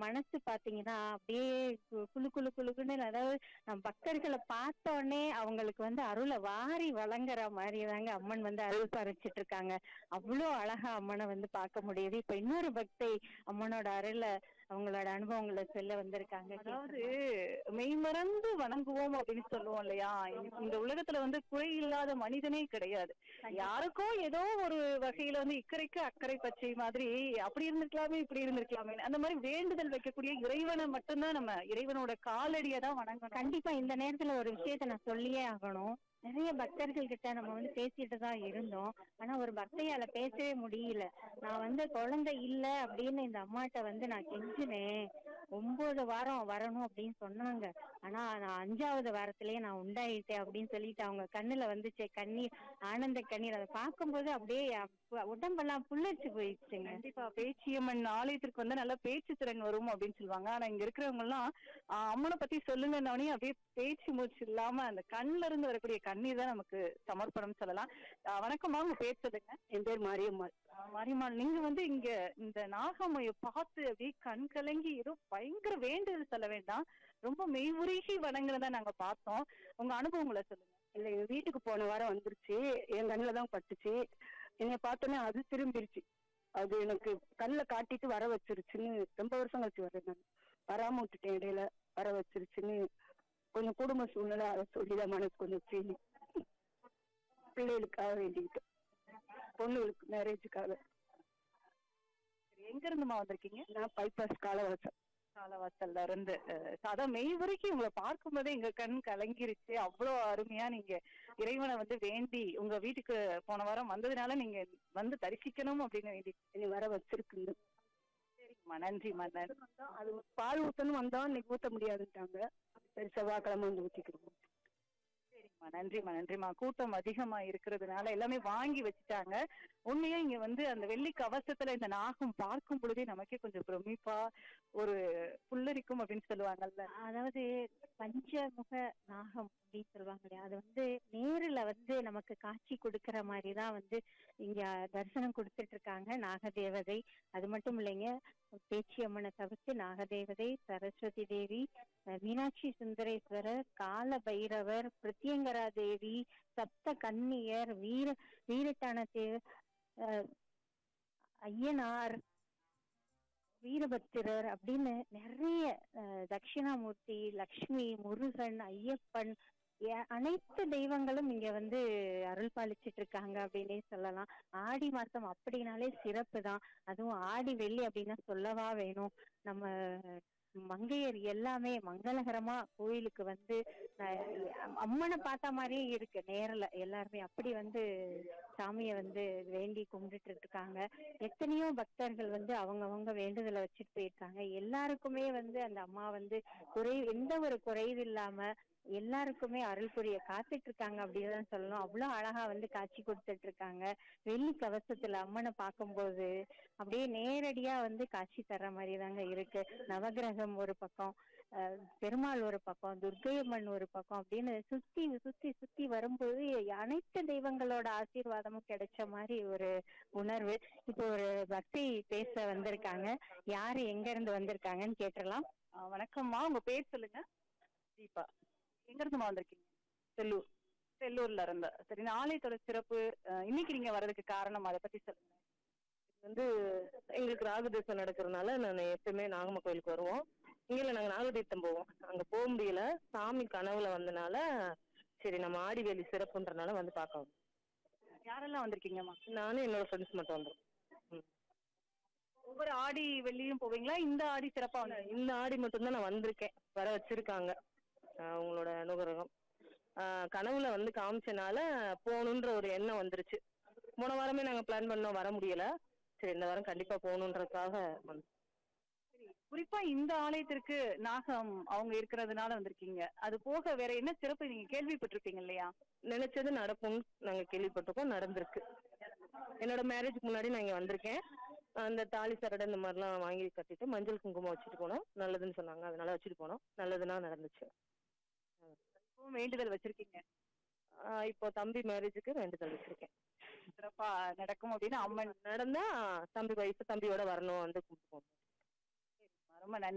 மனசு பாத்தீங்கன்னா அப்படியே கு- குளு குளு குளுக்குன்னு அதாவது நம்ம பக்தர்களை பார்த்த உடனே அவங்களுக்கு வந்து அருளை வாரி வழங்குற மாதிரி தாங்க அம்மன் வந்து அருள் பறிச்சிட்டு இருக்காங்க அவ்வளோ அழகா அம்மனை வந்து பார்க்க முடியுது இப்ப இன்னொரு பக்தை அம்மனோட அருளை அவங்களோட அனுபவங்களை சொல்ல வந்திருக்காங்க அதாவது மெய்மறந்து வணங்குவோம் அப்படின்னு சொல்லுவோம் இல்லையா இந்த உலகத்துல வந்து குறை இல்லாத மனிதனே கிடையாது யாருக்கோ ஏதோ ஒரு வகையில வந்து இக்கரைக்கு அக்கறை பச்சை மாதிரி அப்படி இருந்திருக்கலாமே இப்படி இருந்திருக்கலாமே அந்த மாதிரி வேண்டுதல் வைக்கக்கூடிய இறைவனை மட்டும்தான் நம்ம இறைவனோட காலடியை தான் வணங்கணும் கண்டிப்பா இந்த நேரத்துல ஒரு விஷயத்த நான் சொல்லியே ஆகணும் நிறைய பக்தர்கள் கிட்ட நம்ம வந்து பேசிட்டு தான் இருந்தோம் ஆனா ஒரு பக்தையால பேசவே முடியல நான் வந்து குழந்தை இல்ல அப்படின்னு இந்த அம்மாட்ட வந்து நான் கெஞ்சினேன் ஒன்பது வாரம் வரணும் அப்படின்னு சொன்னாங்க ஆனா நான் அஞ்சாவது வாரத்திலேயே நான் உண்டாயிட்டேன் அப்படின்னு சொல்லிட்டு அவங்க கண்ணுல வந்துச்சு கண்ணீர் ஆனந்த கண்ணீர் அதை பார்க்கும்போது அப்படியே அப்ப உடம்பெல்லாம் புல்லரிச்சு போயிடுச்சுங்க கண்டிப்பா பேச்சியம்மன் ஆலயத்திற்கு வந்து நல்ல பேச்சு திறன் வரும் அப்படின்னு சொல்லுவாங்க ஆனா இங்க இருக்கிறவங்க எல்லாம் ஆஹ், அம்மனை பத்தி சொல்லுங்கன்னே அப்படியே பேச்சு மூச்சு இல்லாம அந்த கண்ணுல இருந்து வரக்கூடிய கண்ணீர் தான் நமக்கு சமர்ப்பணம் சொல்லலாம் ஆஹ், வணக்கம்மா உங்க பேர் சொல்லுங்க என் பேர் மாரியம்மாள் ஆஹ், மாரியம்மாள் நீங்க வந்து இங்க இந்த நாகம்மைய பார்த்து அப்படியே கண் கலங்கி ஏதோ பயங்கர வேண்டுதல் சொல்ல வேண்டாம் ரொம்ப மெய்வுருகி வணங்குறதா நாங்க பார்த்தோம் உங்க அனுபவங்களை சொல்லுங்க இல்ல எங்க வீட்டுக்கு போன வாரம் வந்துருச்சு என் கண்ணுல தான் பட்டுச்சு என்னை பார்த்தோன்னே அது திரும்பிருச்சு அது எனக்கு கண்ணுல காட்டிட்டு வர வச்சிருச்சுன்னு ரொம்ப வருஷம் கழிச்சு வரேன் நான் வராம விட்டுட்டேன் இடையில வர வச்சிருச்சுன்னு கொஞ்சம் குடும்ப சூழ்நிலை அதை சொல்லிதான் மனசு கொஞ்சம் ஃபீல் பிள்ளைகளுக்காக வேண்டிக்கிட்டு பொண்ணுகளுக்கு மேரேஜுக்காக சரி, எங்க இருந்துமா வந்திருக்கீங்க நான் பைபாஸ் காலவாசம் காலவாசல்ல இருந்து அஹ், அதான் மெய் வரைக்கும் உங்களை பார்க்கும்போதே எங்க கண் கலங்கிருச்சு அவ்வளோ அருமையா நீங்க இறைவனை வந்து வேண்டி உங்க வீட்டுக்கு போன வாரம் வந்ததுனால நீங்க வந்து தரிசிக்கணும் அப்படின்னு வேண்டி என்னை வர வச்சிருக்குன்னு சரிங்கம்மா நன்றிம்மா நன்றி அது பால் ஊத்தணும் வந்தோம் இன்னைக்கு ஊத்த முடியாதுட்டாங்க சரி செவ்வாய்க்கிழமை வந்து ஊத்திக்கிறோம் சரிங்கம்மா நன்றிம்மா நன்றிம்மா கூட்டம் அதிகமா இருக்கிறதுனால எல்லாமே வாங்கி வச்சுட்டாங்க உண்மையா இங்க வந்து அந்த வெள்ளி கவசத்துல இந்த நாகம் பார்க்கும் பொழுதே நமக்கே கொஞ்சம் பிரமிப்பா ஒரு புல்லரிக்கும் அப்படின்னு சொல்லுவாங்கல்ல அதாவது பஞ்சமுக நாகம் அப்படின்னு சொல்லுவாங்க இல்லையா அது வந்து நேருல வந்து நமக்கு காட்சி கொடுக்கிற மாதிரி தான் வந்து இங்க தரிசனம் கொடுத்துட்டு இருக்காங்க நாகதேவதை அது மட்டும் இல்லைங்க பேச்சி அம்மனை தவிர்த்து நாகதேவதை சரஸ்வதி தேவி அஹ் மீனாட்சி சுந்தரேஸ்வரர் கால பைரவர் பிரித்யங்கரா தேவி சப்த கன்னியர் வீர வீரட்டான தேவ அஹ் ஐயனார் வீரபத்திரர் அப்படின்னு நிறைய அஹ், தட்சிணாமூர்த்தி லக்ஷ்மி முருகன் ஐயப்பன் எ- அனைத்து தெய்வங்களும் இங்க வந்து அருள் பாலிச்சிட்டு இருக்காங்க அப்படின்னே சொல்லலாம் ஆடி மாசம் அப்படின்னாலே சிறப்பு தான் அதுவும் ஆடி வெள்ளி அப்படின்னா சொல்லவா வேணும் நம்ம மங்கையர் எல்லாமே மங்களகரமா கோயிலுக்கு வந்து அஹ், அம்மனை பார்த்த மாதிரியே இருக்கு நேர்ல எல்லாருமே அப்படி வந்து சாமியை வந்து வேண்டி கும்பிட்டுட்டு இருக்காங்க எத்தனையோ பக்தர்கள் வந்து அவங்கவங்க வேண்டுதலை வச்சுட்டு போயிருக்காங்க எல்லாருக்குமே வந்து அந்த அம்மா வந்து குறை எந்த ஒரு குறைவு இல்லாம எல்லாருக்குமே அருள் புரிய காத்துட்டு இருக்காங்க அப்படின்னு தான் சொல்லணும் அவ்வளவு அழகா வந்து காட்சி கொடுத்துட்டு இருக்காங்க வெள்ளி கவசத்துல அம்மனை பார்க்கும்போது அப்படியே நேரடியா வந்து காட்சி தர்ற மாதிரி தாங்க இருக்கு நவகிரகம் ஒரு பக்கம் அஹ், பெருமாள் ஒரு பக்கம் துர்க்கையம்மன் ஒரு பக்கம் அப்படின்னு சுத்தி சுத்தி சுத்தி வரும்போது அனைத்து தெய்வங்களோட ஆசீர்வாதமும் கிடைச்ச மாதிரி ஒரு உணர்வு இப்போ ஒரு பக்தி பேச வந்திருக்காங்க யாரு எங்க இருந்து வந்திருக்காங்கன்னு கேட்டுறலாம் ஆஹ் வணக்கம்மா உங்க பேர் சொல்லுங்க தீபா எங்க இருந்துமா வந்திருக்கீங்க செல்லூர் செல்லூர்ல இருந்து சரி இந்த ஆலயத்தோட சிறப்பு ஆஹ் இன்னைக்கு நீங்க வர்றதுக்கு காரணம் அதை பத்தி சொல்லுங்க இது வந்து எங்களுக்கு ராகதீசம் நடக்கிறதுனால நான் எப்பவுமே நாகம்ம கோயிலுக்கு வருவோம் இங்கே நாங்கள் நாகதீர்த்தம் போவோம் அங்கே போக முடியல சாமி கனவுல வந்தனால சரி நம்ம ஆடிவேலி சிறப்புன்றனால வந்து பார்க்க வந்தோம். யாரெல்லாம் வந்திருக்கீங்கம்மா நானும் என்னோட ஃப்ரெண்ட்ஸ் மட்டும் வந்தோம் ம். ஒவ்வொரு ஆடி வெள்ளியும் போவீங்களா இந்த ஆடி சிறப்பா வந்து இந்த ஆடி மட்டும்தான் நான் வந்திருக்கேன் வர வச்சிருக்காங்க ஆஹ் அவங்களோட அனுகிரகம் ஆஹ் கனவுல வந்து காமிச்சனால போகணுன்ற ஒரு எண்ணம் வந்துருச்சு போன வாரமே நாங்கள் பிளான் பண்ணோம் வர முடியல சரி இந்த வாரம் கண்டிப்பா போகணுன்றதுக்காக வந்தோம் குறிப்பா இந்த ஆலயத்திற்கு நாகம் அவங்க இருக்கிறதுனால வந்திருக்கீங்க அது போக வேற என்ன சிறப்பு நீங்க கேள்விப்பட்டிருப்பீங்க இல்லையா நினைச்சது நடக்கும்னு நாங்க கேள்விப்பட்டிருக்கோம் நடந்திருக்கு என்னோட மேரேஜ்க்கு முன்னாடி நான் இங்க வந்திருக்கேன் அந்த தாலி சரடை இந்த மாதிரிலாம் வாங்கி கட்டிட்டு மஞ்சள் குங்குமம் வச்சுட்டு போனோம் நல்லதுன்னு சொன்னாங்க அதனால வச்சுட்டு போனோம் நல்லதுன்னா நடந்துச்சு இப்பவும் வேண்டுதல் வச்சிருக்கீங்க ஆஹ் இப்போ தம்பி மேரேஜுக்கு வேண்டுதல் வச்சிருக்கேன் சிறப்பா நடக்கும் அப்படின்னு அம்மன் நடந்தா தம்பி வயசு தம்பியோட வரணும் வந்து கும்பிட்டு போகணும் ரொம்ப நன்றி